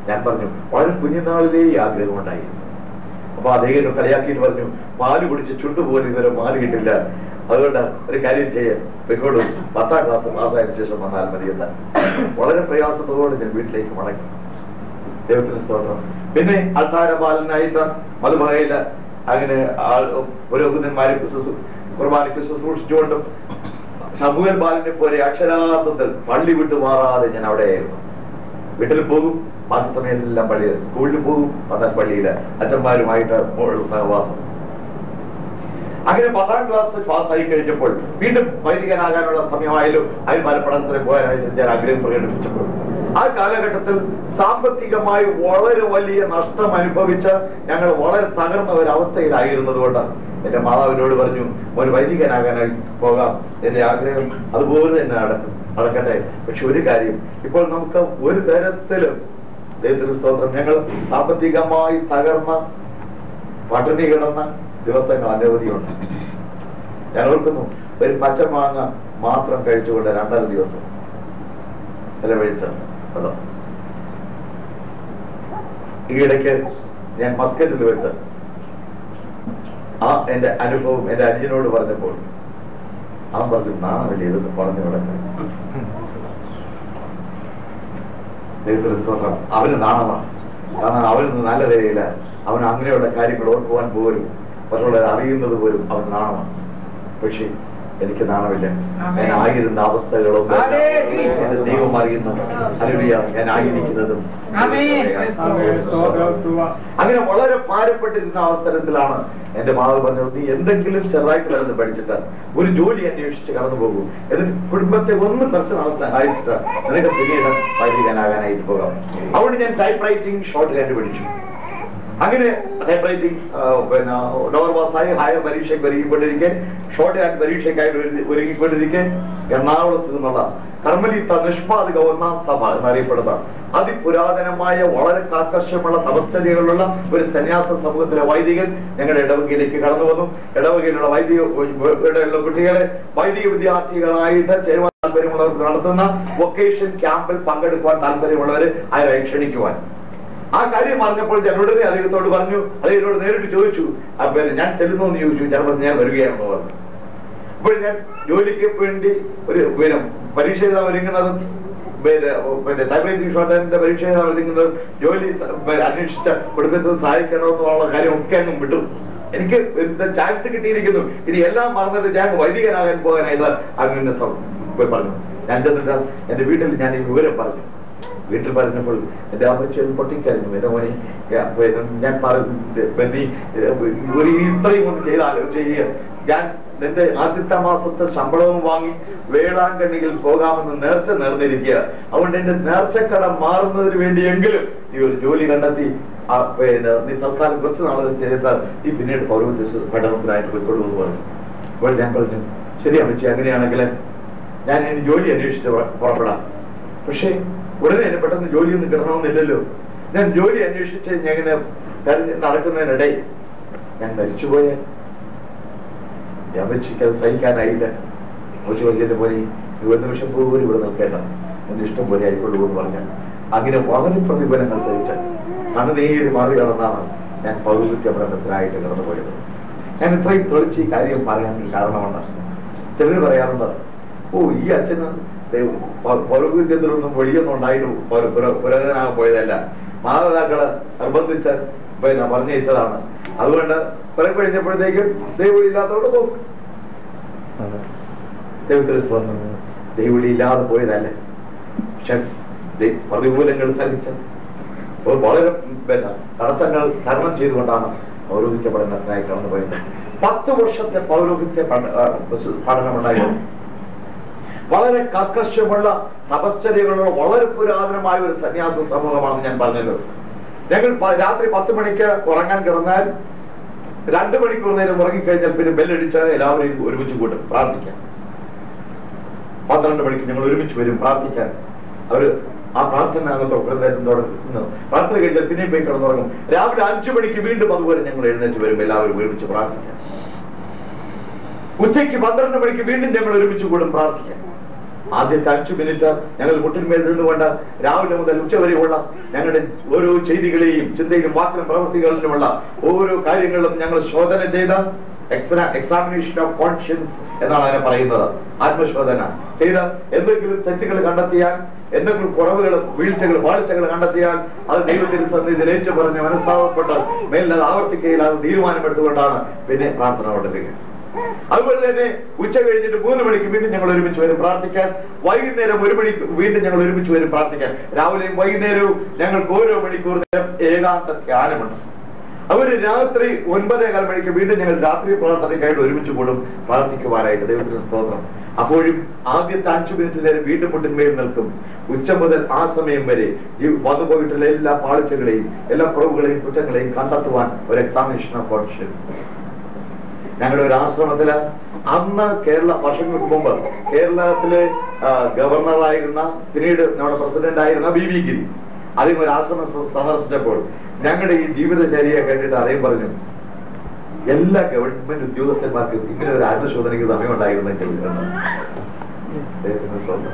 ഞാൻ പറഞ്ഞു വളരെ കുഞ്ഞുനാളിലേ ഈ ആഗ്രഹം ഉണ്ടായിരുന്നു അപ്പൊ അദ്ദേഹം കളിയാക്കിയിട്ട് പറഞ്ഞു പാല് കുടിച്ച് ചുണ്ടുപോലെ ഇതുവരെ മാല് കിട്ടില്ല അതുകൊണ്ട് ഒരു കാര്യം ചെയ്യാൻ വെക്കോളൂ പത്താം ക്ലാസ് പാസ്സായതിനു ശേഷം വന്നാൽ മതിയെന്ന് വളരെ പ്രയാസത്തോടെ ഞാൻ വീട്ടിലേക്ക് മടങ്ങി ദൈവത്തിന് സ്തോത്രം പിന്നെ അൾത്താരപാലനായിട്ട് മലമറയില് അങ്ങനെ ആൾ- പുരോഹിതന്മാരെ ശുശ്രൂ- കുർബാനയ്ക്ക് ശുശ്രൂഷിച്ചുകൊണ്ടും ശമുവൽ ബാലനെ പോലെ അക്ഷരാർത്ഥത്തിൽ പള്ളി വിട്ടു മാറാതെ ഞാൻ അവിടെയായിരുന്നു വീട്ടിൽ പോകും ബാക്കി സമയത്തെല്ലാം പള്ളിയിൽ സ്കൂളിൽ പോകും പത്താം പള്ളിയില് അച്ഛന്മാരുമായിട്ട് മുകളിൽ സഹവാസം അങ്ങനെ പത്താം ക്ലാസ് പാസ്സായി കഴിഞ്ഞപ്പോൾ വീണ്ടും വൈദികനാകാനുള്ള സമയമായാലും അയൽമാര പഠനത്തിന് പോകാനായിട്ട് ഞാൻ ആഗ്രഹം പ്രകടിപ്പിച്ചപ്പോൾ ആ കാലഘട്ടത്തിൽ സാമ്പത്തികമായി വളരെ വലിയ നഷ്ടം അനുഭവിച്ച് ഞങ്ങൾ വളരെ തകർന്ന ഒരു അവസ്ഥയിലായിരുന്നത് കൊണ്ട് എന്റെ മാതാവിനോട് പറഞ്ഞു ഒരു വൈദികനാകാനായി പോകാം എന്റെ ആഗ്രഹം അതുപോലെ തന്നെ നടക്കും നടക്കട്ടെ പക്ഷെ ഒരു കാര്യം ഇപ്പോൾ നമുക്ക് ഒരു തരത്തിലും ദൈവത്തിന് സ്തോത്രം ഞങ്ങൾ സാമ്പത്തികമായി തകർന്ന പട്ടിണി കിടന്ന ദിവസങ്ങൾ അനവധിയുണ്ട് ഞാൻ ഓർക്കുന്നു ഒരു പച്ചമാങ്ങ മാത്രം കഴിച്ചുകൊണ്ട് രണ്ടര ദിവസം ചെലവഴിച്ച അതോ ഈ ഇടയ്ക്ക് ഞാൻ മസ്കറ്റിൽ വെച്ച് ആ എന്റെ അനുഭവം എന്റെ അനിയനോട് പറഞ്ഞപ്പോൾ അവൻ പറഞ്ഞു നാണമില്ല ഇതൊക്കെ പറഞ്ഞു കിടക്കാൻ ദൈവത്തിന് സ്തോത്രം അവന് നാണമാണ് കാരണം അവന് നല്ല നിലയില്ല അവൻ അങ്ങനെയുള്ള കാര്യങ്ങൾ ഓർക്കുവാൻ പോലും മറ്റുള്ളവർ അറിയുന്നത് പോലും അവൻ നാണമാണ് പക്ഷേ എനിക്ക് നാണമില്ല ഞാൻ ആയിരുന്ന അവസ്ഥകളൊന്നും എന്റെ ദൈവം അറിയുന്നു ഹല്ലേലൂയ ഞാൻ ആയിരിക്കുന്നതും അങ്ങനെ വളരെ ഭാരപ്പെട്ടിരുന്ന അവസരത്തിലാണ് എന്റെ മാതാവ് പറഞ്ഞത് നീ എന്തെങ്കിലും ചെറുതായിട്ട് വരുന്നത് പഠിച്ചിട്ട് ഒരു ജോലി അന്വേഷിച്ച് കടന്നു പോകും എന്നിട്ട് കുടുംബത്തെ ഒന്ന് കുറച്ച് നാൾ സഹായിച്ചിട്ട് നിനക്ക് പിന്നീട് വൈദികനാകാനായിട്ട് പോകാം അതുകൊണ്ട് ഞാൻ ടൈപ്പ് റൈറ്റിംഗ് ഷോർട്ട് കണ്ടുപിടിച്ചു അങ്ങനെ ടൈപ്പ് റൈറ്റിംഗ് പിന്നെ ലോവർ പാസ്സായി ഹയർ പരീക്ഷയ്ക്ക് ഒരുങ്ങിക്കൊണ്ടിരിക്കെ ഷോർട്ട് ഹാൻഡ് പരീക്ഷയ്ക്കായി ഒരുങ്ങി- ഒരുങ്ങിക്കൊണ്ടിരിക്കെ എറണാകുളത്ത് നിന്നുള്ള കർമ്മലീത്ത നിഷ്പാദിക ഒന്നാം സഭ എന്നറിയപ്പെടുന്ന അതിപുരാതനമായ വളരെ കാർക്കശ്യമുള്ള തപശ്ചര്യകളുള്ള ഒരു സന്യാസ സമൂഹത്തിലെ വൈദികൻ ഞങ്ങളുടെ ഇടവകയിലേക്ക് കടന്നു വന്നു ഇടവകയിലുള്ള വൈദിക ഇവിടെയുള്ള കുട്ടികളെ വൈദിക വിദ്യാർത്ഥികളായിട്ട് ചേരുവാൻ താല്പര്യമുള്ളവർക്ക് നടത്തുന്ന വൊക്കേഷൻ ക്യാമ്പിൽ പങ്കെടുക്കുവാൻ താല്പര്യമുള്ളവരെ അയാളെ ക്ഷണിക്കുവാൻ ആ കാര്യം അറിഞ്ഞപ്പോൾ ഞാൻ ഉടനെ അദ്ദേഹത്തോട് പറഞ്ഞു അദ്ദേഹത്തോട് നേരിട്ട് ചോദിച്ചു ആ പിന്നെ ഞാൻ ചെല്ലുന്നു എന്ന് ചോദിച്ചു ഞാൻ പറഞ്ഞു ഞാൻ വരികയാണെന്ന് പറഞ്ഞു അപ്പോൾ ഞാൻ ജോലിക്ക് വേണ്ടി ഒരു പിന്നെ പരീക്ഷ എഴുതാൻ ഒരുങ്ങുന്നതും പിന്നെ പിന്നെ ടൈപ്രൈറ്റിംഗ് ഷോർട്ടാൻഡിന്റെ പരീക്ഷ എഴുതാൻ ഒരുങ്ങുന്നതും ജോലി പിന്നെ അന്വേഷിച്ച കുടുംബത്തിൽ സഹായിക്കണമെന്നുള്ള കാര്യം ഒക്കെ അങ്ങ് വിട്ടു എനിക്ക് ചാൻസ് കിട്ടിയിരിക്കുന്നു ഇനി എല്ലാം മറന്നിട്ട് ഞാൻ വൈദികനാകാൻ പോകാനായിട്ട് അങ്ങനെ പോയി പറഞ്ഞു ഞാൻ ചെന്നിട്ട് എന്റെ വീട്ടിൽ ഞാൻ ഈ വിവരം പറഞ്ഞു വീട്ടിൽ പറഞ്ഞപ്പോൾ എന്റെ അമ്മച്ചി അത് പൊട്ടിക്കരഞ്ഞു എന്റെ മോനെ ഞാൻ പിന്നെ ഞാൻ പറഞ്ഞു നീ ഒരു ഇത്രയും ഒന്ന് ചെയ്താലോ ചെയ്യുക ഞാൻ നിന്റെ ആദ്യത്തെ മാസത്തെ ശമ്പളവും വാങ്ങി വേളാങ്കണ്ണിയിൽ പോകാമെന്ന് നേർച്ച നേർന്നിരിക്കുക അതുകൊണ്ട് എന്റെ നേർച്ചക്കട മാറുന്നതിന് വേണ്ടിയെങ്കിലും നീ ഒരു ജോലി കണ്ടെത്തി ആ പിന്നെ നീ തൽക്കാലം കുറച്ച് നാളെ ചെയ്താൽ നീ പിന്നീട് പൗരവിദ്യ പഠനത്തിനായിട്ട് പോയിക്കൊള്ളൂ എന്ന് പറഞ്ഞു അപ്പോൾ ഞാൻ പറഞ്ഞു ശരി അമ്മച്ചി അങ്ങനെയാണെങ്കിൽ ഞാൻ ഇനി ജോലി അന്വേഷിച്ച് പുറ- പുറപ്പെടാം പക്ഷേ ഉടനെ എന്നെ പെട്ടെന്ന് ജോലിയൊന്നും കിട്ടണമെന്നില്ലല്ലോ ഞാൻ ജോലി അന്വേഷിച്ച് ഞാൻ ഇങ്ങനെ തെരഞ്ഞ് നടക്കുന്നതിനിടയിൽ ഞാൻ മരിച്ചുപോയ ഞാൻ വെച്ചിട്ട് അത് സഹിക്കാനായില്ല മോശം വലിയ പോലെ ഈ ഒരു നിമിഷം പോലും ഇവിടെ നിൽക്കേണ്ട എന്റെ ഇഷ്ടം പോലെ ആയിക്കൊള്ളൂ എന്ന് പറഞ്ഞാൽ അങ്ങനെ വളരെ പ്രതിഫലങ്ങൾ സഹിച്ച കണ്ണുനീര് മാറി കടന്നാണ് ഞാൻ പൗരത്യ പഠനത്തിനായിട്ട് കടന്നു പോയത് ഞാൻ ഇത്രയും തെളിച്ച് ഈ കാര്യം പറയാൻ കാരണമാണ് ചിലർ പറയാറുണ്ട് ഓ ഈ അച്ഛന് പൗരവിദ്യത്തിലൊന്നും വഴിയൊന്നും ഉണ്ടായിട്ട് പുരോഗനാകാൻ പോയതല്ല മാതാപിതാക്കള് നിർബന്ധിച്ച് പിന്നെ പറഞ്ഞയച്ചതാണ് അതുകൊണ്ട് കുറെ കഴിഞ്ഞപ്പോഴത്തേക്കും ദൈവം ഇല്ലാത്തതോട് പോകും ദൈവത്തിന് സ്തോത്രം ദൈവം ഇല്ലാതെ പോയതല്ല പക്ഷെ ദൈ- പ്രതികൂലങ്ങൾ സഹിച്ച ഒരു വളരെ പിന്നെ തടസ്സങ്ങൾ തരണം ചെയ്തുകൊണ്ടാണ് പൗരോഹിത്യ പഠനത്തിനായി കടന്നു പോയത് പത്ത് വർഷത്തെ പൗരോഹിത്യ പഠ- ആ, പഠനമുണ്ടായിരുന്നു വളരെ കർക്കശമുള്ള തപശ്ചര്യകളുള്ള വളരെ പുരാതനമായ ഒരു സന്യാസ സമൂഹമാണെന്ന് ഞാൻ പറഞ്ഞല്ലോ ഞങ്ങൾ പ- രാത്രി പത്ത് മണിക്ക് ഉറങ്ങാൻ കിടന്നാൽ രണ്ടു മണിക്കൂർ നേരം ഉറങ്ങിക്കഴിഞ്ഞാൽ പിന്നെ ബെല്ലടിച്ച് എല്ലാവരെയും ഒരുമിച്ച് കൂട്ടും പ്രാർത്ഥിക്കാൻ പന്ത്രണ്ട് മണിക്ക് ഞങ്ങൾ ഒരുമിച്ച് വരും പ്രാർത്ഥിക്കാൻ അവര് ആ പ്രാർത്ഥന അകത്തോ ഒരു നേരം തുടങ്ങുന്നു പ്രാർത്ഥന കഴിഞ്ഞാൽ പിന്നെയും പോയി കിടന്നുറങ്ങും രാവിലെ അഞ്ചു മണിക്ക് വീണ്ടും അതുപോലെ ഞങ്ങൾ എഴുന്നേറ്റ് വരും എല്ലാവരും ഒരുമിച്ച് പ്രാർത്ഥിക്കാൻ ഉച്ചയ്ക്ക് പന്ത്രണ്ട് മണിക്ക് വീണ്ടും ഞങ്ങൾ ഒരുമിച്ച് കൂടും പ്രാർത്ഥിക്കാൻ ആദ്യത്തെ അഞ്ചു മിനിറ്റ് ഞങ്ങൾ മുട്ടിന്മേൽ നിന്നുകൊണ്ട് രാവിലെ മുതൽ ഉച്ചവരെയുള്ള ഞങ്ങളുടെ ഓരോ ചെയ്തികളെയും ചിന്തയിലും വാക്കിലും പ്രവൃത്തികളിലുമുള്ള ഓരോ കാര്യങ്ങളും ഞങ്ങൾ ശോധന ചെയ്ത് എക്സാമിനേഷൻ ഓഫ് കോൺഷ്യൻസ് എന്നാണ് അതിനെ പറയുന്നത് ആത്മശോധന ചെയ്ത് എന്തെങ്കിലും തെറ്റുകൾ കണ്ടെത്തിയാൽ എന്തെങ്കിലും കുറവുകൾ വീഴ്ചകൾ പാഴ്ചകൾ കണ്ടെത്തിയാൽ അത് ദൈവത്തിന് സന്നിധിയിൽ ഏറ്റു പറഞ്ഞ് മനസ്താവപ്പെട്ട് മേലിൽ അത് ആവർത്തിക്കയിൽ അത് തീരുമാനമെടുത്തുകൊണ്ടാണ് പിന്നെ പ്രാർത്ഥന കൊണ്ടിരിക്കുക അതുപോലെ തന്നെ ഉച്ച കഴിഞ്ഞിട്ട് മൂന്ന് മണിക്ക് വീണ്ടും ഞങ്ങൾ ഒരുമിച്ച് വരും പ്രാർത്ഥിക്കാൻ വൈകുന്നേരം ഒരു മണിക്ക് വീണ്ടും ഞങ്ങൾ ഒരുമിച്ച് വരും പ്രാർത്ഥിക്കാൻ രാവിലെയും വൈകുന്നേരവും ഞങ്ങൾക്ക് ഓരോ മണിക്കൂർ നേരം ഏകാന്ത ധ്യാനമുണ്ട് അവര് രാത്രി ഒൻപതേകാൽ മണിക്ക് വീണ്ടും ഞങ്ങൾ രാത്രി പ്രാർത്ഥനയ്ക്കായിട്ട് ഒരുമിച്ച് കൂടും പ്രാർത്ഥിക്കുവാനായിട്ട് ദൈവത്തിന് സ്തോത്രം അപ്പോഴും ആദ്യത്തെ അഞ്ചു മിനിറ്റ് നേരം വീണ്ടും മുട്ടിന്മേൽ നിൽക്കും ഉച്ച മുതൽ ആ സമയം വരെ ഈ വന്നുപോയിട്ടുള്ള എല്ലാ പാളിച്ചകളെയും എല്ലാ കുറവുകളെയും കുറ്റങ്ങളെയും കണ്ടെത്തുവാൻ ഒരു എക്സാമിനേഷൻ ഓഫ് കോൺഷ്യൻസ് ഞങ്ങളുടെ ഒരു ആശ്രമത്തില് അന്ന് കേരള വർഷങ്ങൾക്ക് മുമ്പ് കേരളത്തിലെ ആ, ഗവർണറായിരുന്ന പിന്നീട് നമ്മുടെ പ്രസിഡന്റ് ആയിരുന്ന ബി വി ഗിരി അദ്ദേഹം ഒരു ആശ്രമം സ- സന്ദർശിച്ചപ്പോൾ ഞങ്ങളുടെ ഈ ജീവിതചര്യയെ കണ്ടിട്ട് അദ്ദേഹം പറഞ്ഞു എല്ലാ ഗവൺമെന്റ് ഉദ്യോഗസ്ഥന്മാർക്കും ഇങ്ങനെ ഒരു ആത്മശോധനയ്ക്ക് സമയമുണ്ടായിരുന്നെങ്കിൽ എന്ന്. അദ്ദേഹത്തിന് സ്വന്തം.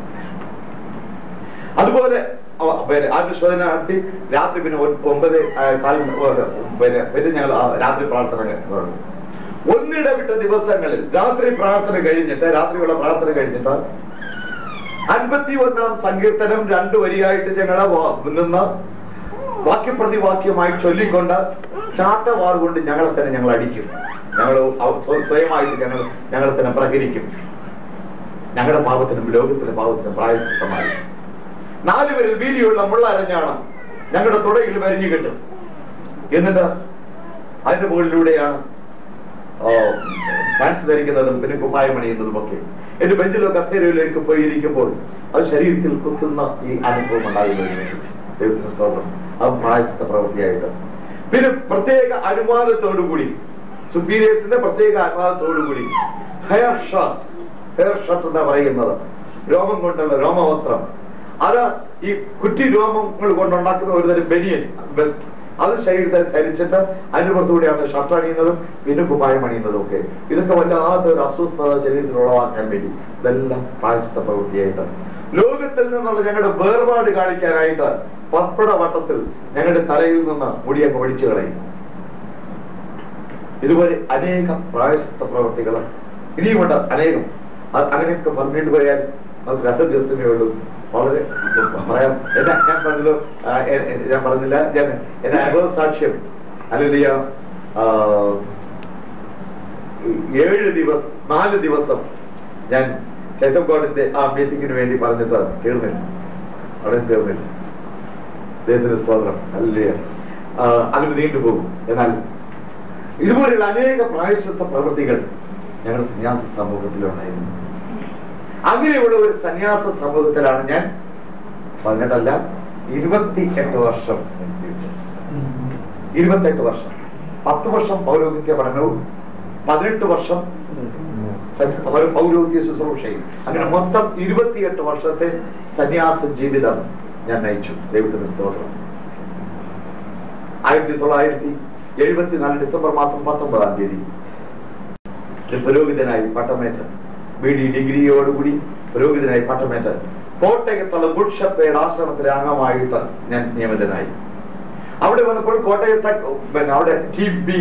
അതുപോലെ അവ- പിന്നെ ആത്മശോധന നടത്തി രാത്രി പിന്നെ ഒൻ- ഒമ്പത് ആ, കാൽ ഏ, പിന്നെ പിന്നെ ഞങ്ങൾ ആ രാത്രി പ്രാർത്ഥന തുടങ്ങി ഒന്നിടവിട്ട ദിവസങ്ങളിൽ രാത്രി പ്രാർത്ഥന കഴിഞ്ഞിട്ട് രാത്രിയുള്ള പ്രാർത്ഥന കഴിഞ്ഞിട്ട് അൻപത്തി ഒന്നാം സങ്കീർത്തനം രണ്ടു വരിയായിട്ട് ഞങ്ങളെ വാ- നിന്ന് വാക്യപ്രതിവാക്യമായി ചൊല്ലിക്കൊണ്ട് ചാട്ടവാർ കൊണ്ട് ഞങ്ങളെ തന്നെ ഞങ്ങൾ അടിക്കും ഞങ്ങൾ അവ- സ്വ- സ്വയമായിട്ട് ഞങ്ങൾ ഞങ്ങളെ തന്നെ പ്രഹരിക്കും ഞങ്ങളുടെ പാപത്തിനും ലോകത്തിലെ പാപത്തിനും പ്രായശിഷ്ടമായി നാലുപേരിൽ വീതിയുള്ള മുള്ളരഞ്ഞാണ് ഞങ്ങളുടെ തുടയിൽ വരിഞ്ഞു കിട്ടും എന്നിട്ട് അതിന്റെ മുകളിലൂടെയാണ് ഓ, പാൻസ് ധരിക്കുന്നതും പിന്നെ കുപ്പായം അണിയുന്നതും ഒക്കെ എന്റെ ബെഞ്ചിലോ കസേരയിലേക്ക് പോയി ഇരിക്കുമ്പോൾ അത് ശരീരത്തിൽ കുത്തുന്ന ഈ അനുഭവം ഉണ്ടാകുന്നതിന് ദൈവത്തിന് സ്തോത്രം അത് പ്രായശിത്ത പ്രവൃത്തിയായിട്ട് പിന്നെ പ്രത്യേക അനുവാദത്തോടുകൂടി സുപ്പീരിയേഴ്സിന്റെ പ്രത്യേക അനുവാദത്തോടുകൂടി ഹെയർ ഷർട്ട് ഹെയർ ഷർട്ട് എന്നാ പറയുന്നത് രോമം കൊണ്ടുള്ള രോമവസ്ത്രം അത് ഈ കുറ്റി രോമങ്ങൾ കൊണ്ടുണ്ടാക്കുന്ന ഒരു തരം ബനിയൻ ബെസ്റ്റ് അത് ശരീരത്തിൽ ധരിച്ചിട്ട് അതിന് പുറത്തുകൂടിയാണ് ഷർട്ട് അണിയുന്നതും പിന്നെ കുപ്പായം അണിയുന്നതും ഒക്കെ ഇതൊക്കെ വല്ലാത്ത ഒരു അസ്വസ്ഥത ശരീരത്തിൽ ഉളവാക്കാൻ വേണ്ടി ഇതെല്ലാം പ്രായശിത്ത പ്രവൃത്തിയായിട്ട് ലോകത്തിൽ നിന്നുള്ള ഞങ്ങളുടെ വേർപാട് കാണിക്കാനായിട്ട് പപ്പട വട്ടത്തിൽ ഞങ്ങളുടെ തലയിൽ നിന്ന് മുടിയൊക്കെ ഒഴിച്ചു കളയും ഇതുപോലെ അനേകം പ്രായശിത്ത പ്രവൃത്തികൾ ഇനിയുമുണ്ട് അനേകം അത് അങ്ങനെയൊക്കെ പറഞ്ഞിട്ട് പോയാൽ നമുക്ക് രണ്ട് ദിവസമേ ഉള്ളൂ വളരെ പറയാം എന്നാ ഞാൻ പറഞ്ഞല്ലോ ആ, എ- എ- ഞാൻ പറഞ്ഞില്ല ഞാൻ എന്റെ അനുഭവ സാക്ഷ്യം അല്ലെങ്കിൽ ഏഴ് ദിവസം നാല് ദിവസം ഞാൻ ചേറ്റംകോടിന്റെ ആ മീറ്റിംഗിന് വേണ്ടി പറഞ്ഞിട്ട് തീർന്നില്ല അവിടെ തീർന്നില്ല ദൈവത്തിന് സ്തോത്രം അല്ലേ അങ്ങനെ നീണ്ടുപോകും എന്നാൽ ഇതുപോലെയുള്ള അനേക പ്രായശിത്ത പ്രവൃത്തികൾ ഞങ്ങളുടെ സന്യാസ സമൂഹത്തിലുണ്ടായിരുന്നു അങ്ങനെയുള്ള ഒരു സന്യാസ സമൂഹത്തിലാണ് ഞാൻ പതിനെട്ടല്ല ഇരുപത്തി എട്ട് വർഷം ഞാൻ ജീവിച്ചത് ഇരുപത്തെട്ട് വർഷം പത്ത് വർഷം പൗരോഹിത്യ പഠനവും പതിനെട്ട് വർഷം സന്യ- പൗര- പൗരോഹിത്യ ശുശ്രൂഷയും അങ്ങനെ മൊത്തം ഇരുപത്തിയെട്ട് വർഷത്തെ സന്യാസ ജീവിതം ഞാൻ നയിച്ചു ദൈവത്തിന് സ്തോത്രം ആയിരത്തി തൊള്ളായിരത്തി എഴുപത്തിനാല് ഡിസംബർ മാസം പത്തൊമ്പതാം തീയതി ഒരു പുരോഹിതനായി പട്ടമേറ്റ് ബി ഡി ഡിഗ്രിയോടുകൂടി പുരോഹിതനായി പട്ടമേറ്റ് കോട്ടയത്തുള്ള ഗുഡ് ഷപ്പേഡ് ആശ്രമത്തിലെ അംഗമായിട്ട് ഞാൻ നിയമിതനായി അവിടെ വന്നപ്പോൾ കോട്ടയത്തെ പിന്നെ അവിടെ ടി ബി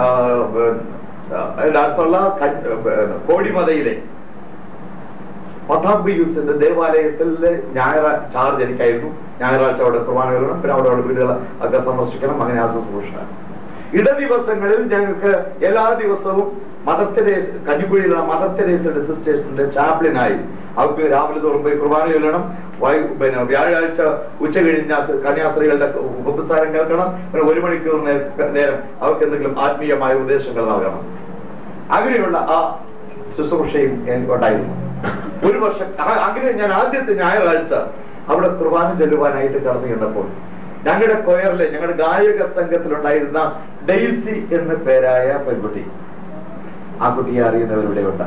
അടുത്തുള്ള ക- ഏർ, കോടിമതയിലെ പത്താംബിയൂസിന്റെ ദേവാലയത്തിലെ ഞായറാഴ്ച ചാർജ് എനിക്കായിരുന്നു ഞായറാഴ്ച അവിടെ കുർബാന വരണം പിന്നെ അവിടെ ഉള്ള വീടുകൾ ഒക്കെ സന്ദർശിക്കണം അങ്ങനെ ആ ശുശ്രൂഷ ഇട ദിവസങ്ങളിൽ ഞങ്ങൾക്ക് എല്ലാ ദിവസവും മദർ തെരേസ് കഞ്ഞിക്കുഴിയിലുള്ള മദർ തെരേസയുടെ സിസ്റ്റേഴ്സിന്റെ ചാപ്ലിനായി അവർക്ക് രാവിലെ തോറും പോയി കുർബാന ചൊല്ലണം വൈ- പിന്നെ വ്യാഴാഴ്ച ഉച്ച കഴിഞ്ഞ കന്യാസ്ത്രീകളുടെ ഉപസ്ഥാനം കേൾക്കണം പിന്നെ ഒരു മണിക്കൂർ നേ- നേരം അവർക്ക് എന്തെങ്കിലും ആത്മീയമായ ഉപദേശങ്ങൾ നൽകണം അങ്ങനെയുള്ള ആ ശുശ്രൂഷയും എനിക്കുണ്ടായിരുന്നു ഒരു വർഷം ആ- അങ്ങനെ ഞാൻ ആദ്യത്തെ ഞായറാഴ്ച അവിടെ കുർബാന ചെല്ലുവാനായിട്ട് കടന്നു ചെന്നപ്പോൾ ഞങ്ങളുടെ കൊയറിലെ ഞങ്ങളുടെ ഗായക സംഘത്തിലുണ്ടായിരുന്ന ഡെയ്സി എന്ന പേരായ പെൺകുട്ടി ആ കുട്ടിയെ അറിയുന്നവരിവിടെ ഉണ്ട്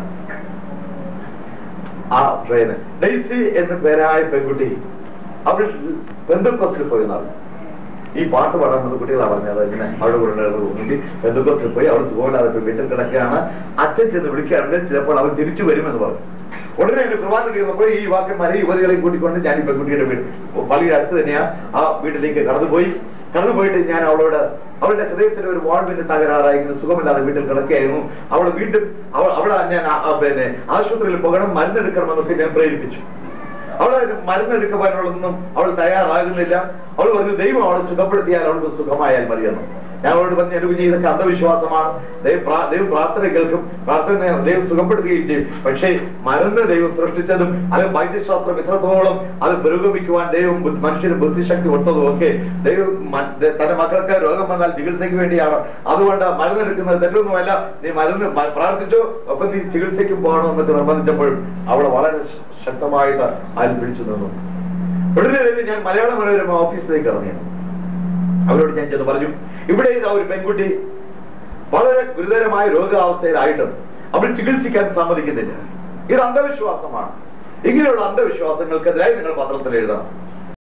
ആ ട്രെയിന് ഡെയ്സി എന്ന പേരായ പെൺകുട്ടി അവൾ ബന്ധുക്കോസിൽ പോയി എന്നാണ് ഈ പാട്ട് പാടാൻ വന്ന കുട്ടികളാണ് പറഞ്ഞത് ഇങ്ങനെ അവിടെ കൊണ്ടുവരുന്നത് ബന്ധുക്കോസിൽ പോയി അവിടെ സുഖമില്ലാതെ പോയി വീട്ടിൽ കിടക്കുകയാണ് അച്ഛൻ ചെന്ന് വിളിക്കുകയാണെങ്കിൽ ചിലപ്പോൾ അവൻ തിരിച്ചു വരുമെന്ന് പറഞ്ഞു ഉടനെ എന്റെ കുർബാന കയറുമ്പോൾ ഈ യുവാക്കന്മാരെ യുവതികളെയും കൂട്ടിക്കൊണ്ട് ഞാൻ ഈ പെൺകുട്ടിയുടെ വീട് പള്ളിയുടെ അടുത്ത് തന്നെയാ ആ വീട്ടിലേക്ക് കടന്നുപോയി കടന്നുപോയിട്ട് ഞാൻ അവളോട് അവളുടെ ഹൃദയത്തിന് ഒരു വാൾവിന്റെ തകരാറായി ഇങ്ങനെ സുഖമില്ലാതെ വീട്ടിൽ കിടക്കുകയായിരുന്നു അവൾ വീണ്ടും അവൾ അവിടെ ഞാൻ ആ- ആ പിന്നെ ആശുപത്രിയിൽ പോകണം മരുന്നെടുക്കണമെന്നൊക്കെ ഞാൻ പ്രേരിപ്പിച്ചു അവളെ മരുന്നെടുക്കുവാനുള്ളതൊന്നും അവൾ തയ്യാറാകുന്നില്ല അവൾ പറഞ്ഞു ദൈവം അവളെ സുഖപ്പെടുത്തിയാൽ അവൾക്ക് സുഖമായാൽ മതിയെന്ന് ഞാൻ അവളോട് പറഞ്ഞു എനിക്ക് ഇതൊക്കെ അന്ധവിശ്വാസമാണ് ദൈവം പ്രാ- ദൈവം പ്രാർത്ഥന കേൾക്കും പ്രാർത്ഥന ദൈവം സുഖപ്പെടുത്തുകയും ചെയ്യും പക്ഷേ മരുന്ന് ദൈവം സൃഷ്ടിച്ചതും അത് വൈദ്യശാസ്ത്രം എത്രത്തോളം അത് പുരോഗമിക്കുവാൻ ദൈവം ബുദ്ധി- മനുഷ്യന് ബുദ്ധിശക്തി കൊടുത്തതും ഒക്കെ ദൈവം മ- ദ- തന്റെ മക്കൾക്ക് രോഗം വന്നാൽ ചികിത്സയ്ക്ക് വേണ്ടിയാണ് അതുകൊണ്ട് മരുന്നെടുക്കുന്നത് തെറ്റൊന്നുമല്ല നീ മരുന്ന് മ- പ്രാർത്ഥിച്ചു ഒപ്പം നീ ചികിത്സയ്ക്ക് പോകണമെന്നൊക്കെ നിർബന്ധിച്ചപ്പോഴും അവൾ വളരെ ശ- ശക്തമായിട്ട് അതിൽ പിടിച്ചു നിന്നു ഉടനെ തന്നെ ഞാൻ മലയാള മനോരമ ഓഫീസിലേക്ക് ഇറങ്ങി അവരോട് ഞാൻ ചെന്ന് പറഞ്ഞു ഇവിടെ ഇതാ ഒരു പെൺകുട്ടി വളരെ ഗുരുതരമായ രോഗാവസ്ഥയിലായിട്ടും അവൾ ചികിത്സിക്കാൻ സമ്മതിക്കുന്നില്ല ഇത് അന്ധവിശ്വാസമാണ് ഇങ്ങനെയുള്ള അന്ധവിശ്വാസങ്ങൾക്കെതിരായി നിങ്ങൾ പത്രത്തിൽ എഴുതണം